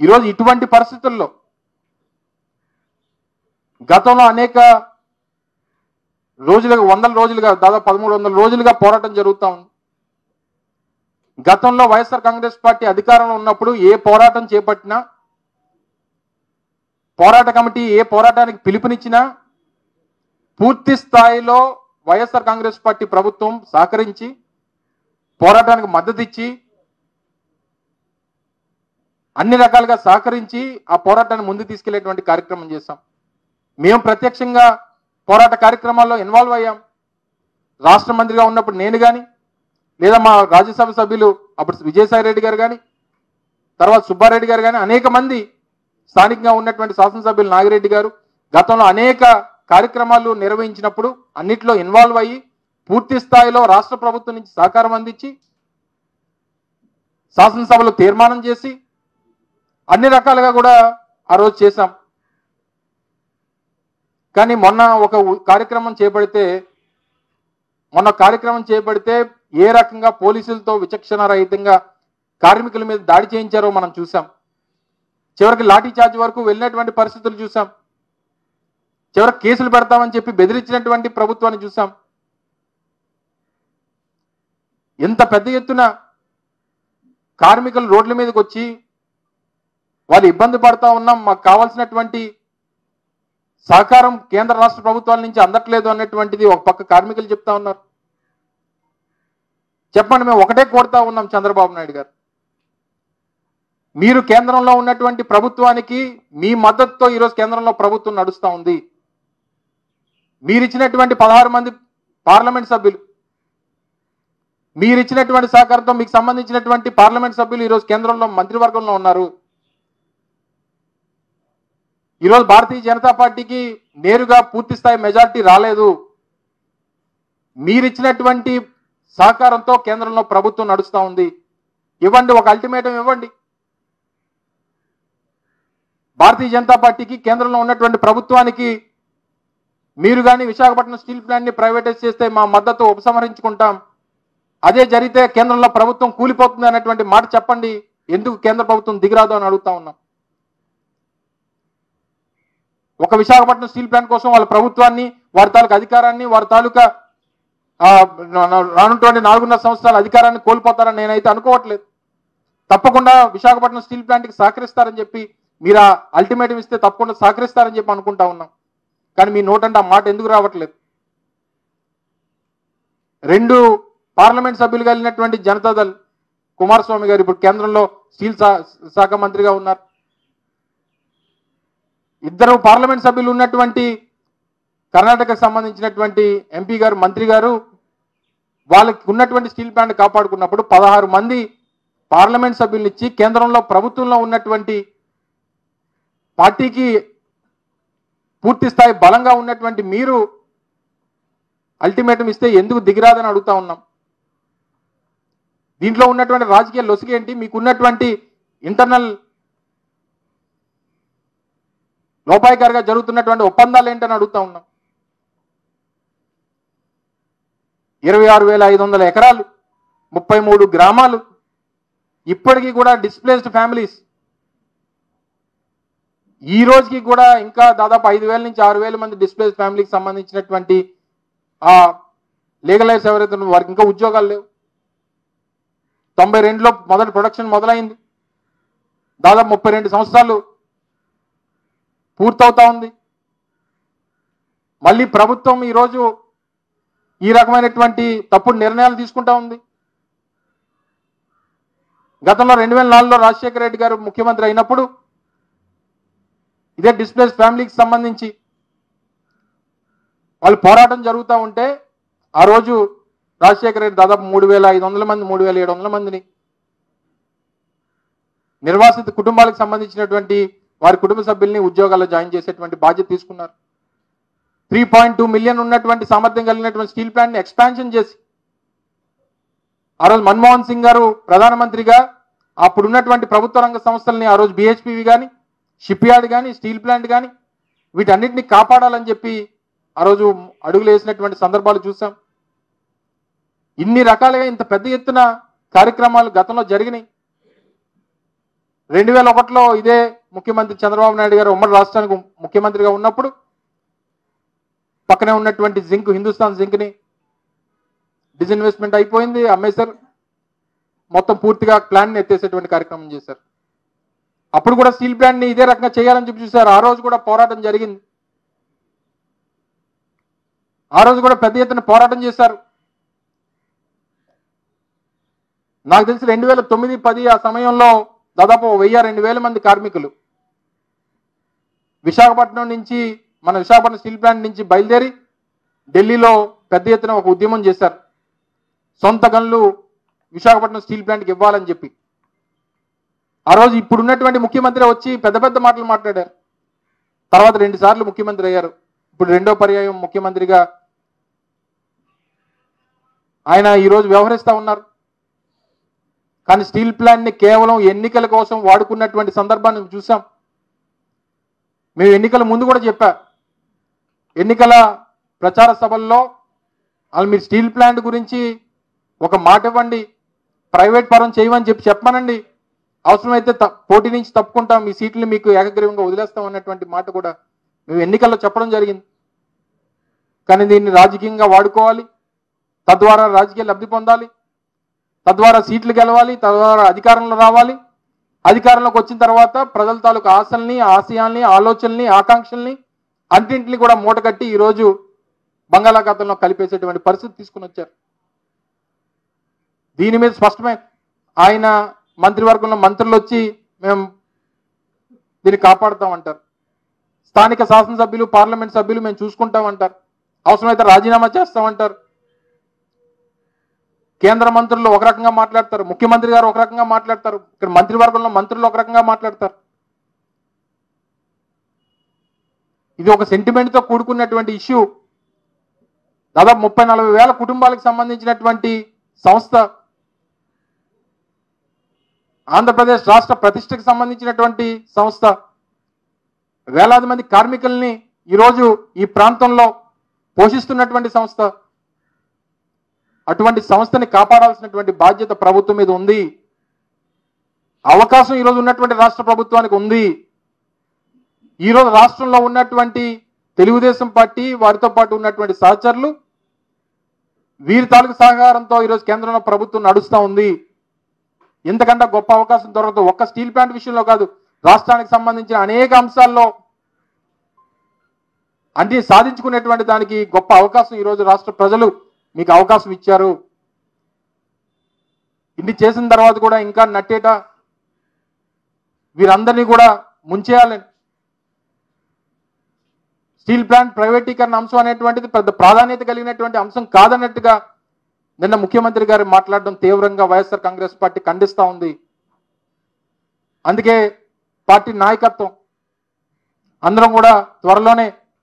ఈరోజు ఇటువంటి పరిస్థితుల్లో గతంలో అనేక రోజులుగా వందల రోజులుగా దాదాపు పదమూడు వందల రోజులుగా పోరాటం జరుగుతూ ఉంది గతంలో వైఎస్ఆర్ కాంగ్రెస్ పార్టీ అధికారంలో ఉన్నప్పుడు ఏ పోరాటం చేపట్టినా పోరాట కమిటీ ఏ పోరాటానికి పిలుపునిచ్చినా పూర్తి స్థాయిలో వైఎస్ఆర్ కాంగ్రెస్ పార్టీ ప్రభుత్వం సహకరించి పోరాటానికి మద్దతు ఇచ్చి అన్ని రకాలుగా సహకరించి ఆ పోరాటాన్ని ముందు తీసుకెళ్లేటువంటి కార్యక్రమం చేశాం మేము ప్రత్యక్షంగా పోరాట కార్యక్రమాల్లో ఇన్వాల్వ్ అయ్యాం రాష్ట్ర మంత్రిగా ఉన్నప్పుడు నేను కానీ లేదా మా రాజ్యసభ సభ్యులు అప్పుడు విజయసాయి రెడ్డి గారు కానీ తర్వాత సుబ్బారెడ్డి గారు కానీ అనేక మంది స్థానికంగా ఉన్నటువంటి శాసనసభ్యులు నాగిరెడ్డి గారు గతంలో అనేక కార్యక్రమాలు నిర్వహించినప్పుడు అన్నిట్లో ఇన్వాల్వ్ అయ్యి పూర్తి స్థాయిలో రాష్ట్ర ప్రభుత్వం నుంచి సహకారం అందించి శాసనసభలో తీర్మానం చేసి అన్ని రకాలుగా కూడా ఆ రోజు చేశాం కానీ మొన్న ఒక ఉ- కార్యక్రమం చేపడితే మొన్న కార్యక్రమం చేపడితే ఏ రకంగా పోలీసులతో విచక్షణ రహితంగా కార్మికుల మీద దాడి చేయించారో మనం చూసాం చివరికి లాఠీ చార్జ్ వరకు వెళ్ళినటువంటి పరిస్థితులు చూసాం చివరికి కేసులు పెడతామని చెప్పి బెదిరించినటువంటి ప్రభుత్వాన్ని చూసాం ఎంత పెద్ద ఎత్తున కార్మికులు రోడ్ల మీదకి వచ్చి వాళ్ళు ఇబ్బంది పడతా ఉన్నాం మాకు కావాల్సినటువంటి సహకారం కేంద్ర రాష్ట్ర ప్రభుత్వాల నుంచి అందట్లేదు అన్నటువంటిది ఒక పక్క కార్మికులు చెప్తా ఉన్నారు చెప్పండి మేము ఒకటే కోరుతా ఉన్నాం చంద్రబాబు నాయుడు గారు మీరు కేంద్రంలో ఉన్నటువంటి ప్రభుత్వానికి మీ మద్దతుతో ఈరోజు కేంద్రంలో ప్రభుత్వం నడుస్తూ ఉంది మీరు ఇచ్చినటువంటి పదహారు మంది పార్లమెంట్ సభ్యులు మీరు ఇచ్చినటువంటి సహకారంతో మీకు సంబంధించినటువంటి పార్లమెంట్ సభ్యులు ఈరోజు కేంద్రంలో మంత్రివర్గంలో ఉన్నారు ఈరోజు భారతీయ జనతా పార్టీకి నేరుగా పూర్తి స్థాయి మెజార్టీ రాలేదు మీరిచ్చినటువంటి సహకారంతో కేంద్రంలో ప్రభుత్వం నడుస్తూ ఉంది ఇవ్వండి ఒక అల్టిమేటం ఇవ్వండి భారతీయ జనతా పార్టీకి కేంద్రంలో ఉన్నటువంటి ప్రభుత్వానికి మీరు కానీ విశాఖపట్నం స్టీల్ ప్లాంట్ని ప్రైవేటైజ్ చేస్తే మా మద్దతు ఉపసంహరించుకుంటాం అదే జరిగితే కేంద్రంలో ప్రభుత్వం కూలిపోతుంది అనేటువంటి మాట చెప్పండి ఎందుకు కేంద్ర ప్రభుత్వం దిగిరాదు అని అడుగుతా ఉన్నాం ఒక విశాఖపట్నం స్టీల్ ప్లాంట్ కోసం వాళ్ళ ప్రభుత్వాన్ని వారి తాలూకా అధికారాన్ని వారి తాలూకా ఆ, న- న- రానున్నటువంటి నాలుగున్నర సంవత్సరాల అధికారాన్ని కోల్పోతారని నేనైతే అనుకోవట్లేదు తప్పకుండా విశాఖపట్నం స్టీల్ ప్లాంట్కి సహకరిస్తారని చెప్పి మీరు ఆ అల్టిమేటం ఇస్తే తప్పకుండా సహకరిస్తారని చెప్పి అనుకుంటా ఉన్నాం కానీ మీ నోటంటే ఆ మాట ఎందుకు రావట్లేదు రెండు పార్లమెంట్ సభ్యులు కలిగినటువంటి జనతాదళ్ కుమారస్వామి గారు ఇప్పుడు కేంద్రంలో స్టీల్ శా- శాఖ మంత్రిగా ఉన్నారు ఇద్దరు పార్లమెంట్ సభ్యులు ఉన్నటువంటి కర్ణాటకకు సంబంధించినటువంటి ఎంపీ గారు మంత్రి గారు వాళ్ళకి ఉన్నటువంటి స్టీల్ ప్లాంట్ కాపాడుకున్నప్పుడు పదహారు మంది పార్లమెంట్ సభ్యుల్ని ఇచ్చి కేంద్రంలో ప్రభుత్వంలో ఉన్నటువంటి పార్టీకి పూర్తి స్థాయి బలంగా ఉన్నటువంటి మీరు అల్టిమేటం ఇస్తే ఎందుకు దిగిరాదని అడుగుతా ఉన్నాం దీంట్లో ఉన్నటువంటి రాజకీయ లొసుగు ఏంటి మీకున్నటువంటి ఇంటర్నల్ లోపాయికారిగా జరుగుతున్నటువంటి ఒప్పందాలు ఏంటని అడుగుతా ఉన్నాం ఇరవై ఆరు వేల ఐదు వందల ఎకరాలు ముప్పై మూడు గ్రామాలు ఇప్పటికీ కూడా డిస్ప్లేస్డ్ ఫ్యామిలీస్ ఈ రోజుకి కూడా ఇంకా దాదాపు ఐదు వేల నుంచి ఆరు వేల మంది డిస్ప్లేస్ ఫ్యామిలీకి సంబంధించినటువంటి ఆ లీగలైజ్ ఎవరైతే ఉన్నారో వారికి ఇంకా ఉద్యోగాలు లేవు తొంభై రెండులో మొదటి ప్రొడక్షన్ మొదలైంది దాదాపు ముప్పై రెండు సంవత్సరాలు పూర్తవుతా ఉంది మళ్ళీ ప్రభుత్వం ఈరోజు ఈ రకమైనటువంటి తప్పుడు నిర్ణయాలు తీసుకుంటా ఉంది గతంలో రెండు వేల నాలుగులో రాజశేఖర రెడ్డి గారు ముఖ్యమంత్రి అయినప్పుడు ఇదే డిస్ప్లేస్ ఫ్యామిలీకి సంబంధించి వాళ్ళు పోరాటం జరుగుతూ ఉంటే ఆ రోజు రాజశేఖర రెడ్డి దాదాపు మూడు వేల ఐదు వందల మంది మూడు వేల ఏడు వందల మందిని నిర్వాసిత కుటుంబాలకు సంబంధించినటువంటి వారి కుటుంబ సభ్యుల్ని ఉద్యోగాల్లో జాయిన్ చేసేటువంటి బాధ్యత తీసుకున్నారు త్రీ పాయింట్ టూ మిలియన్ ఉన్నటువంటి సామర్థ్యం కలిగినటువంటి స్టీల్ ప్లాంట్ని ఎక్స్పాన్షన్ చేసి ఆ రోజు మన్మోహన్ సింగ్ గారు ప్రధానమంత్రిగా అప్పుడున్నటువంటి ప్రభుత్వ రంగ సంస్థల్ని ఆ రోజు బిహెచ్పివి కానీ షిప్ యార్డ్ కానీ స్టీల్ ప్లాంట్ కానీ వీటన్నిటిని కాపాడాలని చెప్పి ఆ రోజు అడుగులు వేసినటువంటి సందర్భాలు చూసాం ఇన్ని రకాలుగా ఇంత పెద్ద ఎత్తున కార్యక్రమాలు గతంలో జరిగినాయి రెండు వేల ఒకటిలో ఇదే ముఖ్యమంత్రి చంద్రబాబు నాయుడు గారు ఉమ్మడి రాష్ట్రానికి ముఖ్యమంత్రిగా ఉన్నప్పుడు పక్కనే ఉన్నటువంటి జింక్ హిందుస్థాన్ జింక్ని డిజిన్వెస్ట్మెంట్ అయిపోయింది అమ్మేశారు మొత్తం పూర్తిగా ప్లాన్ ఎత్తేసేటువంటి కార్యక్రమం చేశారు అప్పుడు కూడా స్టీల్ ప్లాంట్ ని ఇదే రకంగా చేయాలని చెప్పి చూశారు ఆ రోజు కూడా పోరాటం జరిగింది ఆ రోజు కూడా పెద్ద ఎత్తున పోరాటం చేశారు నాకు తెలిసి రెండు వేల తొమ్మిది పది ఆ సమయంలో దాదాపు ఓ వెయ్యి రెండు వేల మంది కార్మికులు విశాఖపట్నం నుంచి మన విశాఖపట్నం స్టీల్ ప్లాంట్ నుంచి బయలుదేరి ఢిల్లీలో పెద్ద ఎత్తున ఒక ఉద్యమం చేశారు సొంత గన్లు విశాఖపట్నం స్టీల్ ప్లాంట్కి ఇవ్వాలని చెప్పి ఆ రోజు ఇప్పుడు ఉన్నటువంటి ముఖ్యమంత్రి వచ్చి పెద్ద పెద్ద మాటలు మాట్లాడారు తర్వాత రెండు సార్లు ముఖ్యమంత్రి అయ్యారు ఇప్పుడు రెండో పర్యాయం ముఖ్యమంత్రిగా ఆయన ఈరోజు వ్యవహరిస్తా ఉన్నారు కానీ స్టీల్ ప్లాంట్ ని కేవలం ఎన్నికల కోసం వాడుకున్నటువంటి సందర్భాన్ని మేము చూసాం మేము ఎన్నికల ముందు కూడా చెప్పా ఎన్నికల ప్రచార సభల్లో వాళ్ళు మీరు స్టీల్ ప్లాంట్ గురించి ఒక మాట ఇవ్వండి ప్రైవేట్ పరం చేయమని చెప్పి చెప్పమనండి అవసరమైతే త- పోటీ నుంచి తప్పుకుంటాం మీ సీట్లు మీకు ఏకగ్రీవంగా వదిలేస్తాం అన్నటువంటి మాట కూడా మేము ఎన్నికల్లో చెప్పడం జరిగింది కానీ దీన్ని రాజకీయంగా వాడుకోవాలి తద్వారా రాజకీయ లబ్ధి పొందాలి తద్వారా సీట్లు గెలవాలి తద్వారా అధికారంలో రావాలి అధికారంలోకి వచ్చిన తర్వాత ప్రజల తాలూకు ఆశల్ని ఆశయాల్ని ఆలోచనల్ని ఆకాంక్షల్ని అన్నింటినీ కూడా మూటగట్టి ఈరోజు బంగాళాఖాతంలో కలిపేసేటువంటి పరిస్థితి తీసుకుని వచ్చారు దీని మీద స్పష్టమే ఆయన మంత్రివర్గంలో మంత్రులు వచ్చి మేము దీన్ని కాపాడుతామంటారు స్థానిక శాసనసభ్యులు పార్లమెంట్ సభ్యులు మేము చూసుకుంటామంటారు అవసరమైతే రాజీనామా చేస్తామంటారు కేంద్ర మంత్రులు ఒక రకంగా మాట్లాడతారు ముఖ్యమంత్రి గారు ఒక రకంగా మాట్లాడతారు ఇక్కడ మంత్రివర్గంలో మంత్రులు ఒక రకంగా మాట్లాడతారు ఇది ఒక సెంటిమెంట్ తో కూడుకున్నటువంటి ఇష్యూ దాదాపు ముప్పై నలభై వేల కుటుంబాలకు సంబంధించినటువంటి సంస్థ ఆంధ్రప్రదేశ్ రాష్ట్ర ప్రతిష్టకు సంబంధించినటువంటి సంస్థ వేలాది మంది కార్మికుల్ని ఈరోజు ఈ ప్రాంతంలో పోషిస్తున్నటువంటి సంస్థ అటువంటి సంస్థని కాపాడాల్సినటువంటి బాధ్యత ప్రభుత్వం మీద ఉంది అవకాశం ఈరోజు ఉన్నటువంటి రాష్ట్ర ప్రభుత్వానికి ఉంది ఈరోజు రాష్ట్రంలో ఉన్నటువంటి తెలుగుదేశం పార్టీ వారితో పాటు ఉన్నటువంటి సహచరులు వీరి తాలూకు సహకారంతో ఈరోజు కేంద్రంలో ప్రభుత్వం నడుస్తూ ఉంది ఇంతకంటే గొప్ప అవకాశం దొరకదు ఒక్క స్టీల్ ప్లాంట్ విషయంలో కాదు రాష్ట్రానికి సంబంధించిన అనేక అంశాల్లో అన్ని సాధించుకునేటువంటి దానికి గొప్ప అవకాశం ఈరోజు రాష్ట్ర ప్రజలు మీకు అవకాశం ఇచ్చారు ఇన్ని చేసిన తర్వాత కూడా ఇంకా నట్టేట వీరందరినీ కూడా ముంచేయాలని స్టీల్ ప్లాంట్ ప్రైవేటీకరణ అంశం అనేటువంటిది పెద్ద ప్రాధాన్యత కలిగినటువంటి అంశం కాదన్నట్టుగా నిన్న ముఖ్యమంత్రి గారు మాట్లాడడం తీవ్రంగా వైఎస్ఆర్ కాంగ్రెస్ పార్టీ ఖండిస్తా ఉంది అందుకే పార్టీ నాయకత్వం అందరం కూడా త్వరలోనే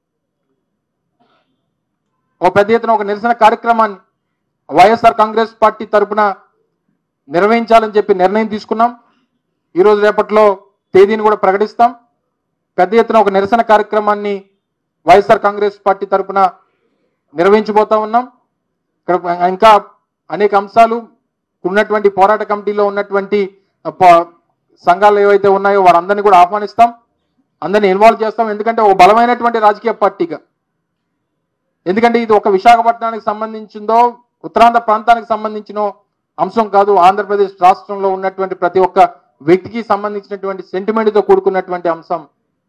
ఓ పెద్ద ఎత్తున ఒక నిరసన కార్యక్రమాన్ని వైఎస్ఆర్ కాంగ్రెస్ పార్టీ తరపున నిర్వహించాలని చెప్పి నిర్ణయం తీసుకున్నాం ఈరోజు రేపట్లో తేదీని కూడా ప్రకటిస్తాం పెద్ద ఎత్తున ఒక నిరసన కార్యక్రమాన్ని వైఎస్ఆర్ కాంగ్రెస్ పార్టీ తరపున నిర్వహించబోతా ఉన్నాం ఇక్కడ ఇంకా అనేక అంశాలు ఉన్నటువంటి పోరాట కమిటీలో ఉన్నటువంటి ప- సంఘాలు ఏవైతే ఉన్నాయో వారందరినీ కూడా ఆహ్వానిస్తాం అందరినీ ఇన్వాల్వ్ చేస్తాం ఎందుకంటే ఒక బలమైనటువంటి రాజకీయ పార్టీగా ఎందుకంటే ఇది ఒక విశాఖపట్నానికి సంబంధించిందో ఉత్తరాంధ్ర ప్రాంతానికి సంబంధించిన అంశం కాదు ఆంధ్రప్రదేశ్ రాష్ట్రంలో ఉన్నటువంటి ప్రతి ఒక్క వ్యక్తికి సంబంధించినటువంటి సెంటిమెంట్తో కూడుకున్నటువంటి అంశం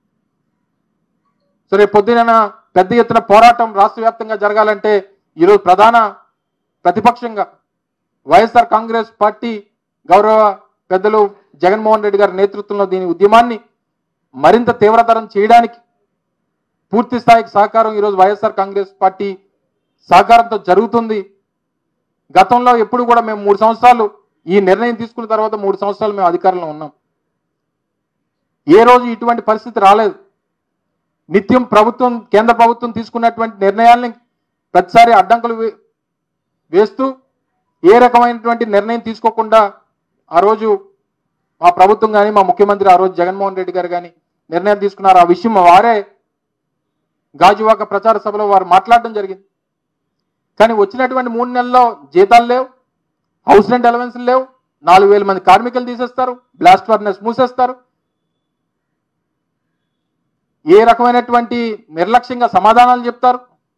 సో రేపు పొద్దున పెద్ద ఎత్తున పోరాటం రాష్ట్ర వ్యాప్తంగా జరగాలంటే ఈరోజు ప్రధాన ప్రతిపక్షంగా వైఎస్ఆర్ కాంగ్రెస్ పార్టీ గౌరవ పెద్దలు జగన్మోహన్ రెడ్డి గారి నేతృత్వంలో దీని ఉద్యమాన్ని మరింత తీవ్రతరం చేయడానికి పూర్తి స్థాయికి సహకారం ఈరోజు వైఎస్ఆర్ కాంగ్రెస్ పార్టీ సహకారంతో జరుగుతుంది గతంలో ఎప్పుడు కూడా మేము మూడు సంవత్సరాలు ఈ నిర్ణయం తీసుకున్న తర్వాత మూడు సంవత్సరాలు మేము అధికారంలో ఉన్నాం ఏ రోజు ఇటువంటి పరిస్థితి రాలేదు నిత్యం ప్రభుత్వం కేంద్ర ప్రభుత్వం తీసుకున్నటువంటి నిర్ణయాల్ని ప్రతిసారి అడ్డంకులు వే- వేస్తూ ఏ రకమైనటువంటి నిర్ణయం తీసుకోకుండా ఆ రోజు మా ప్రభుత్వం కానీ మా ముఖ్యమంత్రి ఆ రోజు జగన్మోహన్ రెడ్డి గారు కానీ నిర్ణయం తీసుకున్నారు ఆ విషయం వారే గాజువాక ప్రచార సభలో వారు మాట్లాడడం జరిగింది కానీ వచ్చినటువంటి మూడు నెలల్లో జీతాలు లేవు హౌస్ రెంట్ అలవెన్స్లు లేవు నాలుగు వేల మంది కార్మికులు తీసేస్తారు బ్లాస్ట్ ఫర్నెస్ మూసేస్తారు ఏ రకమైనటువంటి నిర్లక్ష్యంగా సమాధానాలు చెప్తారు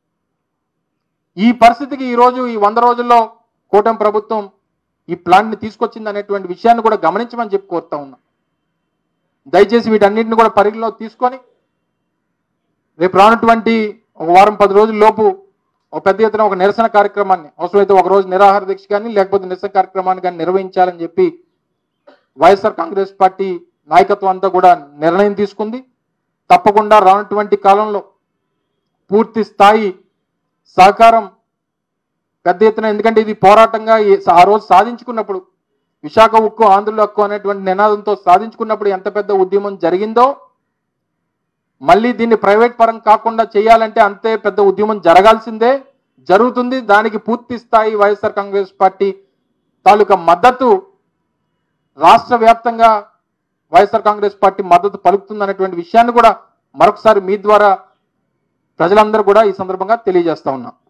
ఈ పరిస్థితికి ఈ రోజు ఈ వంద రోజుల్లో కూటమి ప్రభుత్వం ఈ ప్లాంట్ని తీసుకొచ్చింది అనేటువంటి విషయాన్ని కూడా గమనించమని చెప్పి కోరుతా ఉన్నా దయచేసి వీటన్నిటిని కూడా పరిగణలో తీసుకొని రేపు రానటువంటి ఒక వారం పది రోజుల లోపు ఒక పెద్ద ఎత్తున ఒక నిరసన కార్యక్రమాన్ని అవసరమైతే ఒక రోజు నిరాహార దీక్ష కానీ లేకపోతే నిరసన కార్యక్రమాన్ని కానీ నిర్వహించాలని చెప్పి వైఎస్ఆర్ కాంగ్రెస్ పార్టీ నాయకత్వం అంతా కూడా నిర్ణయం తీసుకుంది తప్పకుండా రానటువంటి కాలంలో పూర్తి స్థాయి సహకారం పెద్ద ఎత్తున ఎందుకంటే ఇది పోరాటంగా ఈ- ఆ రోజు సాధించుకున్నప్పుడు విశాఖ ఉక్కు ఆంధ్రుల హక్కు అనేటువంటి నినాదంతో సాధించుకున్నప్పుడు ఎంత పెద్ద ఉద్యమం జరిగిందో మళ్ళీ దీన్ని ప్రైవేట్ పరం కాకుండా చేయాలంటే అంతే పెద్ద ఉద్యమం జరగాల్సిందే జరుగుతుంది దానికి పూర్తి స్థాయి వైఎస్ఆర్ కాంగ్రెస్ పార్టీ తాలూకా మద్దతు రాష్ట్ర వ్యాప్తంగా వైఎస్ఆర్ కాంగ్రెస్ పార్టీ మద్దతు పలుకుతుంది అనేటువంటి విషయాన్ని కూడా మరొకసారి మీ ద్వారా ప్రజలందరూ కూడా ఈ సందర్భంగా తెలియజేస్తా ఉన్నా